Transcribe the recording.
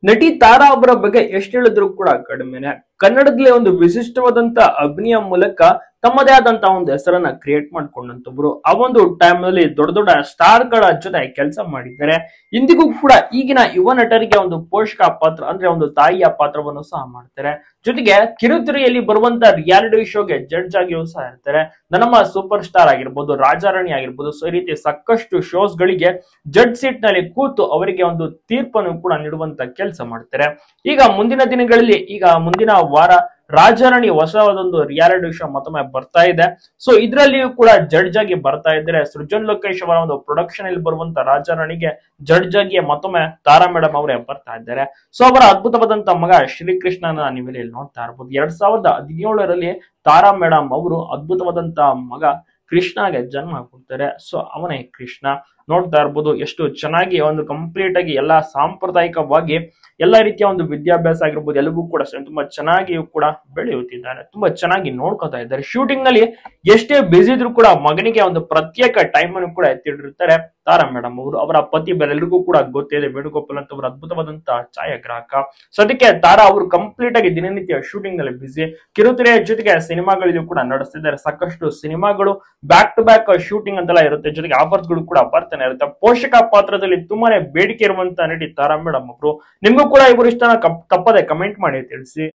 ನಟಿ ತಾರಾ ಅವರ ಬಗ್ಗೆ ಎಷ್ಟು ಹೇಳಿದ್ರು ಕೂಡ ಕಡಿಮೆನೆ ಕನ್ನಡದಲ್ಲಿ ಒಂದು ವಿಶಿಷ್ಟವಾದಂತ ಅಭಿನಯ ಮೂಲಕ ತಮ್ಮದೇ ಆದಂತ ಒಂದು ಹೆಸರನ್ನ ಕ್ರಿಯೇಟ್ ಮಾಡ್ಕೊಂಡಂತವ್ರು ಆ ಒಂದು ಟೈಮ್ ನಲ್ಲಿ ದೊಡ್ಡ ದೊಡ್ಡ ಸ್ಟಾರ್ ಗಳ ಜೊತೆ ಕೆಲಸ ಮಾಡಿದ್ದಾರೆ ಇಂದಿಗೂ ಕೂಡ ಈಗಿನ ಯುವ ನಟರಿಗೆ ಒಂದು ಪೋಷಕ ಪಾತ್ರ ಅಂದ್ರೆ ಒಂದು ತಾಯಿಯ ಪಾತ್ರವನ್ನು ಸಹ ಮಾಡ್ತಾರೆ ಜೊತೆಗೆ ಕಿರುತೆರೆಯಲ್ಲಿ ಬರುವಂತ ರಿಯಾಲಿಟಿ ಶೋಗೆ ಜಡ್ಜ್ ಆಗಿಯೂ ಸಹ ಇರ್ತಾರೆ ನಮ್ಮ ಸೂಪರ್ ಸ್ಟಾರ್ ಆಗಿರ್ಬೋದು ರಾಜಾರಾಣಿ ಆಗಿರ್ಬೋದು ಸೊ ಈ ರೀತಿ ಸಾಕಷ್ಟು ಶೋಸ್ ಗಳಿಗೆ ಜಡ್ಜ್ ಸೀಟ್ ನಲ್ಲಿ ಕೂತು ಅವರಿಗೆ ಒಂದು ತೀರ್ಪನ್ನು ಕೂಡ ನೀಡುವಂತ ಕೆಲಸ ಮಾಡ್ತಾರೆ ಈಗ ಮುಂದಿನ ದಿನಗಳಲ್ಲಿ ಈಗ ಮುಂದಿನ ವಾರ ರಾಜಾರಾಣಿ ಹೊಸದೊಂದು ರಿಯಾಲಿಟಿ ಶೋ ಮತ್ತೊಮ್ಮೆ ಬರ್ತಾ ಇದೆ ಸೊ ಇದರಲ್ಲಿಯೂ ಕೂಡ ಜಡ್ಜ್ ಆಗಿ ಬರ್ತಾ ಇದ್ದಾರೆ ಸೃಜನ್ ಲೋಕೇಶ್ ಅವರ ಒಂದು ಪ್ರೊಡಕ್ಷನ್ ಅಲ್ಲಿ ಬರುವಂತ ರಾಜಾರಾಣಿಗೆ ಜಡ್ಜ್ ಆಗಿ ಮತ್ತೊಮ್ಮೆ ತಾರಾ ಮೇಡಮ್ ಅವರೇ ಬರ್ತಾ ಇದ್ದಾರೆ ಸೊ ಅವರ ಅದ್ಭುತವಾದಂತ ಮಗ ಶ್ರೀಕೃಷ್ಣನ ನೀವೆಲ್ಲ ಇಲ್ಲಿ ನೋಡ್ತಾ ಇರ್ಬೋದು ಎರಡ್ ಸಾವಿರದ ಹದಿನೇಳರಲ್ಲಿ ತಾರಾ ಮೇಡಮ್ ಅವರು ಅದ್ಭುತವಾದಂತ ಮಗ ಕೃಷ್ಣಗೆ ಜನ್ಮ ಕೊಡ್ತಾರೆ ಸೊ ಅವನೇ ಕೃಷ್ಣ ನೋಡ್ತಾ ಇರ್ಬೋದು ಎಷ್ಟು ಚೆನ್ನಾಗಿ ಒಂದು ಕಂಪ್ಲೀಟ್ ಆಗಿ ಎಲ್ಲಾ ಸಾಂಪ್ರದಾಯಿಕವಾಗಿ ಎಲ್ಲಾ ರೀತಿಯ ಒಂದು ವಿದ್ಯಾಭ್ಯಾಸ ಆಗಿರ್ಬೋದು ಎಲ್ಲವೂ ಕೂಡ ಸ- ತುಂಬಾ ಚೆನ್ನಾಗಿಯೂ ಕೂಡ ಬೆಳೆಯುತ್ತಿದ್ದಾನೆ ತುಂಬಾ ಚೆನ್ನಾಗಿ ನೋಡ್ಕೊತಾ ಇದ್ದಾರೆ ಶೂಟಿಂಗ್ ನಲ್ಲಿ ಎಷ್ಟೇ ಬಿಸಿ ಇದ್ರು ಕೂಡ ಮಗನಿಗೆ ಒಂದು ಪ್ರತ್ಯೇಕ ಟೈಮ್ ಅನ್ನು ಕೂಡ ಎತ್ತಿಟ್ಟಿರ್ತಾರೆ ತಾರಾ ಮೇಡಮ್ ಅವರು ಅವರ ಪತಿ ಬೇರೆಲ್ಲರಿಗೂ ಕೂಡ ಗೊತ್ತಿದೆ ವೇಣುಗೋಪಾಲ್ ಅಂತ ಅವರು ಅದ್ಭುತವಾದಂತ ಛಾಯಾಗ್ರಾಹಕ ಸದ್ಯಕ್ಕೆ ತಾರಾ ಅವರು ಕಂಪ್ಲೀಟ್ ಆಗಿ ದಿನನಿತ್ಯ ಶೂಟಿಂಗ್ ನಲ್ಲಿ ಬಿಸಿ ಕಿರುತೆರೆಯ ಜೊತೆಗೆ ಸಿನಿಮಾಗಳಿಗೂ ಕೂಡ ನಡೆಸ್ತಿದ್ದಾರೆ ಸಾಕಷ್ಟು ಸಿನಿಮಾಗಳು ಬ್ಯಾಕ್ ಟು ಬ್ಯಾಕ್ ಶೂಟಿಂಗ್ ಅಂತೆಲ್ಲ ಇರುತ್ತೆ ಜೊತೆಗೆ ಆಫರ್ಸ್ ಗಳು ಕೂಡ ಬರ್ತಾನೆ ಇರುತ್ತೆ ಪೋಷಕ ಪಾತ್ರದಲ್ಲಿ ತುಂಬಾನೇ ಬೇಡಿಕೆ ಇರುವಂತ ನಟಿ ತಾರಾ ಮೇಡಮ್ ಅವರು ನಿಮ್ಗೂ ಕೂಡ ಇವರು ಇಷ್ಟ ತಪ್ಪದೆ ಕಮೆಂಟ್ ಮಾಡಿ ತಿಳಿಸಿ